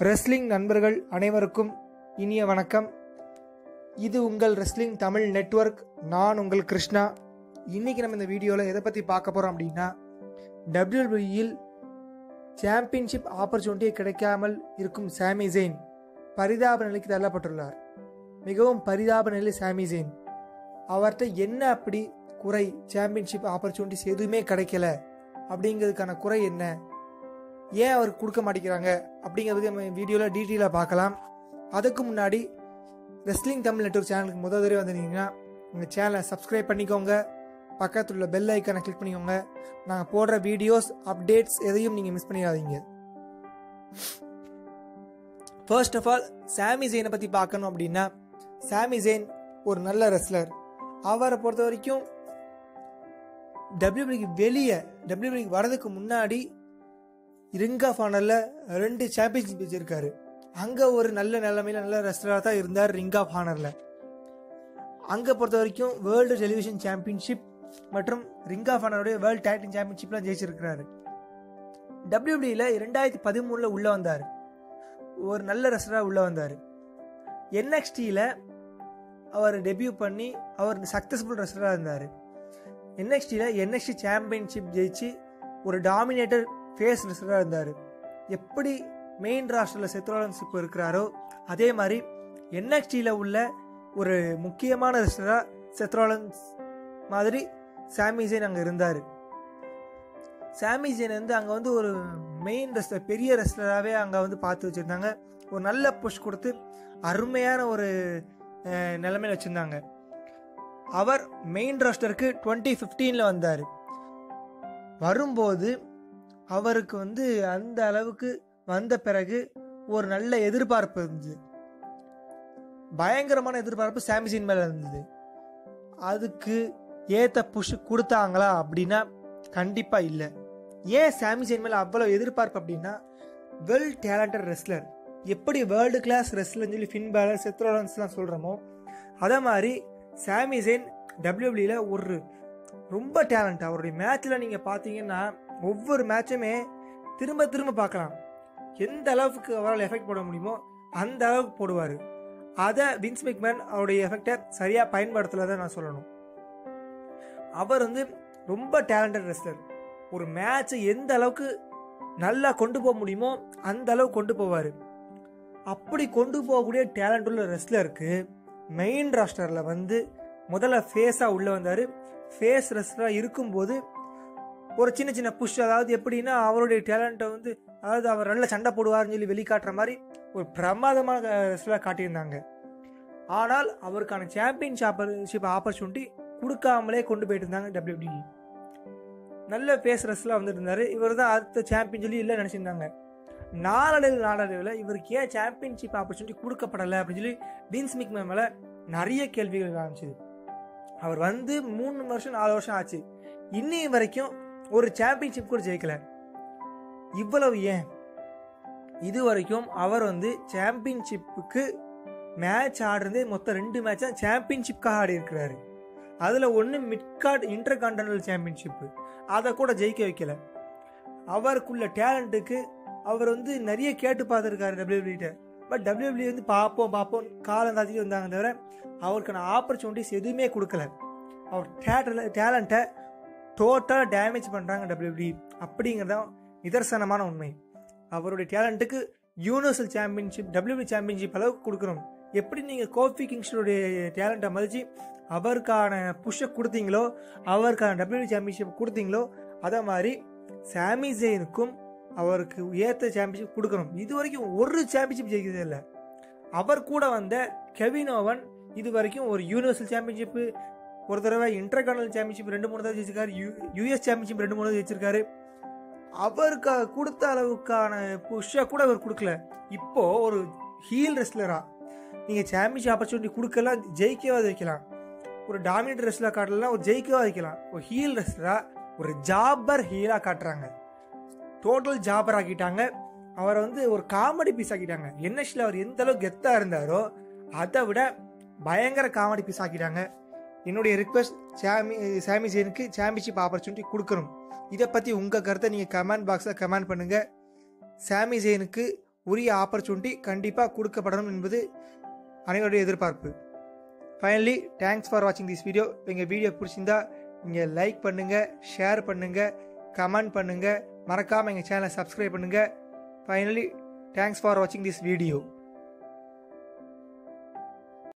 wrestling நண்பர்கள் அனைவருக்கும் இனிய வணக்கம் இது உங்கள் ரெஸ்லிங் தமிழ் நெட்வொர்க் நான் உங்கள் கிருஷ்ணா இன்னைக்கு நம்ம இந்த வீடியோவில் எதை பற்றி பார்க்க போகிறோம் அப்படின்னா டபிள்யூபிள்யூயில் சாம்பியன்ஷிப் ஆப்பர்ச்சுனிட்டி கிடைக்காமல் இருக்கும் சாமி ஜெயின் பரிதாப நிலைக்கு தள்ளப்பட்டுள்ளார் மிகவும் பரிதாப நிலை சாமி ஜெயின் அவர்கிட்ட என்ன அப்படி குறை சாம்பியன்ஷிப் ஆப்பர்ச்சுனிட்டிஸ் எதுவுமே கிடைக்கல அப்படிங்கிறதுக்கான குறை என்ன ஏன் அவருக்கு கொடுக்க மாட்டேங்கிறாங்க அப்படிங்கிறது நம்ம வீடியோவில் டீட்டெயிலாக பார்க்கலாம் அதுக்கு முன்னாடி ரெஸ்லிங் தமிழ் நெட்வொர்க் சேனலுக்கு முதல் தடவை வந்திருந்தீங்கன்னா உங்கள் சேனலை சப்ஸ்கிரைப் பண்ணிக்கோங்க பக்கத்தில் உள்ள பெல் ஐக்கானை கிளிக் பண்ணிக்கோங்க நாங்கள் போடுற வீடியோஸ் அப்டேட்ஸ் எதையும் நீங்கள் மிஸ் பண்ணிடாதீங்க ஃபர்ஸ்ட் ஆஃப் ஆல் சாமி ஜெயினை பற்றி பார்க்கணும் அப்படின்னா சாமி ஜெயின் ஒரு நல்ல ரெஸ்லர் அவரை பொறுத்த வரைக்கும் டபிள்யூபிக்கு வெளியே டபிள்யூபிக்கு வரதுக்கு முன்னாடி ரிங் ஆஃப் ஆனரில் ரெண்டு சாம்பியன்ஷிப் வச்சிருக்காரு அங்கே ஒரு நல்ல நிலைமையில நல்ல ரெஸ்லராக தான் இருந்தார் ரிங் ஆஃப் ஆனரில் அங்கே பொறுத்த வரைக்கும் வேர்ல்டு டெலிவிஷன் சாம்பியன்ஷிப் மற்றும் ரிங் ஆஃப் ஆனருடைய வேர்ல்டு டைட்டில் சாம்பியன்ஷிப்லாம் ஜெயிச்சிருக்கிறாரு டபிள்யூபியில் ரெண்டாயிரத்தி பதிமூணில் உள்ளே வந்தார் ஒரு நல்ல ரெஸ்லராக உள்ளே வந்தார் என்எக்ஸ்டியில் அவர் டெபியூ பண்ணி அவர் சக்ஸஸ்ஃபுல் ரெஸ்லராக இருந்தார் என்எக்ஸ்டியில் என்எக்ஸ்டி சாம்பியன்ஷிப் ஜெயிச்சு ஒரு டாமினேட்டர் ஃபேஸ் ரெஸ்லராக இருந்தார் எப்படி மெயின் ராஸ்டரில் செத்ரோலன்ஸ் இப்போ இருக்கிறாரோ அதே மாதிரி என்எக்ஸ்டியில் உள்ள ஒரு முக்கியமான ரெஸ்லராக செத்ரோலன்ஸ் மாதிரி சாமி ஜெயின் அங்கே இருந்தார் சாமி ஜெயின் வந்து அங்கே வந்து ஒரு மெயின் ரெஸ்லர் பெரிய ரெஸ்லராகவே அங்கே வந்து பார்த்து வச்சுருந்தாங்க ஒரு நல்ல புஷ் கொடுத்து அருமையான ஒரு அஹ், நிலைமையில வச்சுருந்தாங்க அவர் மெயின் ராஸ்டருக்கு டுவெண்ட்டி ஃபிஃப்டீனில் வந்தார் வரும்போது அவருக்கு வந்து அந்த அளவுக்கு வந்த பிறகு ஒரு நல்ல எதிர்பார்ப்பு இருந்தது பயங்கரமான எதிர்பார்ப்பு சாமிசின் மேலே இருந்தது அதுக்கு ஏத்த புஷ் கொடுத்தாங்களா அப்படின்னா கண்டிப்பாக இல்லை ஏன் சாமிசின் மேலே அவ்வளோ எதிர்பார்ப்பு அப்படின்னா வெல் டேலண்டட் ரெஸ்லர் எப்படி வேர்ல்டு கிளாஸ் ரெஸ்லர்னு சொல்லி ஃபின் பேலர் செத்ரோலன்ஸ்லாம் சொல்கிறோமோ அதே மாதிரி சாமி ஜெயின் டபிள்யூபிளியில் ஒரு ரொம்ப டேலண்ட் அவருடைய மேட்ச்சில் நீங்கள் பார்த்தீங்கன்னா ஒவ்வொரு மேட்சுமே திரும்ப திரும்ப பார்க்கலாம் எந்த அளவுக்கு அவரால் எஃபெக்ட் போட முடியுமோ அந்த அளவுக்கு போடுவார் அதை வின்ஸ் மெக்மேன் அவருடைய எஃபெக்டை சரியாக பயன்படுத்தலை நான் சொல்லணும் அவர் வந்து ரொம்ப டேலண்டட் ரெஸ்லர் ஒரு மேட்சை எந்த அளவுக்கு நல்லா கொண்டு போக முடியுமோ அந்த அளவுக்கு கொண்டு போவார் அப்படி கொண்டு போகக்கூடிய டேலண்ட் உள்ள ரெஸ்லருக்கு மெயின் ராஸ்டரில் வந்து முதல்ல ஃபேஸாக உள்ளே வந்தார் ஃபேஸ் ரெஸ்லராக இருக்கும்போது ஒரு சின்ன சின்ன புஷ் அதாவது எப்படின்னா அவருடைய டேலண்ட்டை வந்து அதாவது அவர் நல்ல சண்டை போடுவார்னு சொல்லி வெளிக்காட்டுற மாதிரி ஒரு பிரமாதமான ரெஸ்லராக காட்டியிருந்தாங்க ஆனால் அவருக்கான சாம்பியன்ஷிப் ஆப்பர்ச்சுனிட்டி கொடுக்காமலே கொண்டு போயிட்டு இருந்தாங்க டபிள்யூடி நல்ல ஃபேஸ் ரெஸ்லாம் வந்துட்டு இருந்தாரு இவர் தான் அடுத்த சாம்பியன் சொல்லி இல்லை நினச்சிருந்தாங்க நாளடைவில் நாளடைவில் இவருக்கு ஏன் சாம்பியன்ஷிப் ஆப்பர்ச்சுனிட்டி கொடுக்கப்படலை அப்படின்னு சொல்லி வின்ஸ் மிக்மே மேலே நிறைய கேள்விகள் ஆரம்பிச்சது அவர் வந்து மூணு வருஷம் நாலு வருஷம் ஆச்சு இன்னி வரைக்கும் ஒரு சாம்பியன்ஷிப் கூட ஜெயிக்கல இவ்வளவு ஏன் இது வரைக்கும் அவர் வந்து சாம்பியன்ஷிப்புக்கு மேட்ச் ஆடுறதே மொத்தம் ரெண்டு மேட்ச் தான் சாம்பியன்ஷிப்காக ஆடி இருக்கிறாரு அதில் ஒன்று மிட்கார்ட் இன்டர் கான்டினல் சாம்பியன்ஷிப்பு அதை கூட ஜெயிக்க வைக்கல அவருக்குள்ள டேலண்ட்டுக்கு அவர் வந்து நிறைய கேட்டு பார்த்துருக்காரு டபிள்யூபிள்யூட்ட பட் டபிள்யூபிள்யூ வந்து பார்ப்போம் பார்ப்போம் காலம் தாத்திட்டு வந்தாங்க தவிர அவருக்கான ஆப்பர்ச்சுனிட்டிஸ் எதுவுமே கொடுக்கல அவர் டேட்டில் டேலண்ட்டை டோட்டலாக டேமேஜ் பண்ணுறாங்க டபிள்யூபிள்யூ அப்படிங்கிறதான் நிதர்சனமான உண்மை அவருடைய டேலண்ட்டுக்கு யூனிவர்சல் சாம்பியன்ஷிப் டபிள்யூபி சாம்பியன்ஷிப் அளவுக்கு கொடுக்கணும் எப்படி நீங்கள் கோஃபி கிங்ஸ்டோடைய டேலண்ட்டை மதித்து அவருக்கான புஷ்ஷை கொடுத்தீங்களோ அவருக்கான டபிள்யூபி சாம்பியன்ஷிப் கொடுத்தீங்களோ அதே மாதிரி சாமி ஜெயினுக்கும் அவருக்கு ஏற்ற சாம்பியன்ஷிப் கொடுக்கணும் இது வரைக்கும் ஒரு சாம்பியன்ஷிப் ஜெயிக்கிறதே இல்லை அவர் கூட வந்த கெவின் ஓவன் இது வரைக்கும் ஒரு யூனிவர்சல் சாம்பியன்ஷிப்பு ஒரு தடவை இன்டர்கானல் சாம்பியன்ஷிப் ரெண்டு மூணு தடவை ஜெயிச்சிருக்காரு யூ யூஎஸ் சாம்பியன்ஷிப் ரெண்டு மூணு தடவை ஜெயிச்சிருக்காரு அவருக்கு கொடுத்த அளவுக்கான புஷ்ஷை கூட அவர் கொடுக்கல இப்போ ஒரு ஹீல் ரெஸ்லரா நீங்கள் சாம்பியன்ஷிப் ஆப்பர்ச்சுனிட்டி கொடுக்கலாம் ஜெயிக்கவா வைக்கலாம் ஒரு டாமினேட் ரெஸ்லர் காட்டலாம் ஒரு ஜெயிக்கவா வைக்கலாம் ஒரு ஹீல் ரெஸ்லரா ஒரு ஜாபர் ஹீலாக காட்டுறாங்க டோட்டல் ஜாபர் ஆக்கிட்டாங்க அவரை வந்து ஒரு காமெடி பீஸ் ஆக்கிட்டாங்க என்எஸ்ல அவர் எந்த அளவுக்கு கெத்தா இருந்தாரோ அதை விட பயங்கர காமெடி பீஸ் ஆக்கிட்டாங்க என்னுடைய ரிக்வெஸ்ட் சாமி சாமி ஜெயினுக்கு சாம்பியன்ஷிப் ஆப்பர்ச்சுனிட்டி கொடுக்கணும் இதை பற்றி உங்கள் கருத்தை நீங்கள் கமெண்ட் பாக்ஸில் கமெண்ட் பண்ணுங்கள் சாமி ஜெயினுக்கு உரிய ஆப்பர்ச்சுனிட்டி கண்டிப்பாக கொடுக்கப்படணும் என்பது அனைவருடைய எதிர்பார்ப்பு ஃபைனலி தேங்க்ஸ் ஃபார் வாட்சிங் திஸ் வீடியோ எங்கள் வீடியோ பிடிச்சிருந்தா நீங்கள் லைக் பண்ணுங்கள் ஷேர் பண்ணுங்கள் கமெண்ட் பண்ணுங்கள் மறக்காமல் எங்கள் சேனலை சப்ஸ்கிரைப் பண்ணுங்கள் ஃபைனலி தேங்க்ஸ் ஃபார் வாட்சிங் திஸ் வீடியோ